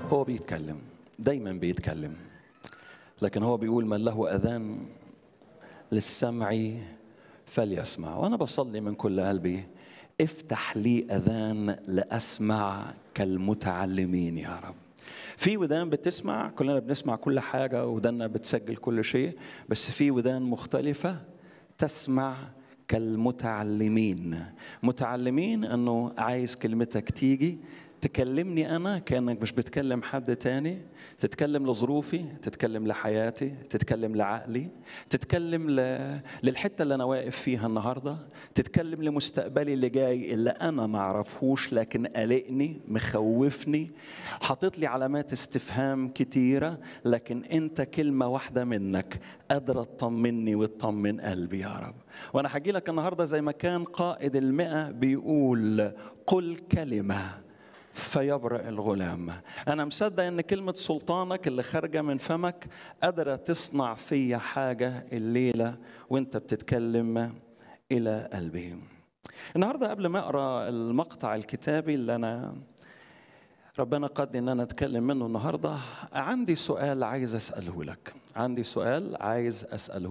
هو بيتكلم دايما بيتكلم لكن هو بيقول من له اذان للسمع فليسمع وانا بصلي من كل قلبي افتح لي اذان لاسمع كالمتعلمين يا رب في ودان بتسمع كلنا بنسمع كل حاجه ودانا بتسجل كل شيء بس في ودان مختلفه تسمع كالمتعلمين متعلمين انه عايز كلمتك تيجي تكلمني انا كانك مش بتكلم حد تاني تتكلم لظروفي تتكلم لحياتي تتكلم لعقلي تتكلم ل... للحته اللي انا واقف فيها النهارده تتكلم لمستقبلي اللي جاي اللي انا ما اعرفهوش لكن قلقني مخوفني حاطط لي علامات استفهام كتيره لكن انت كلمه واحده منك قادره تطمني وتطمن قلبي يا رب وانا هجي لك النهارده زي ما كان قائد المئة بيقول قل كلمه فيبرأ الغلام أنا مصدق أن كلمة سلطانك اللي خارجة من فمك قادرة تصنع فيا حاجة الليلة وانت بتتكلم إلى قلبي النهاردة قبل ما أقرأ المقطع الكتابي اللي أنا ربنا قد ان انا اتكلم منه النهارده عندي سؤال عايز اساله لك عندي سؤال عايز اساله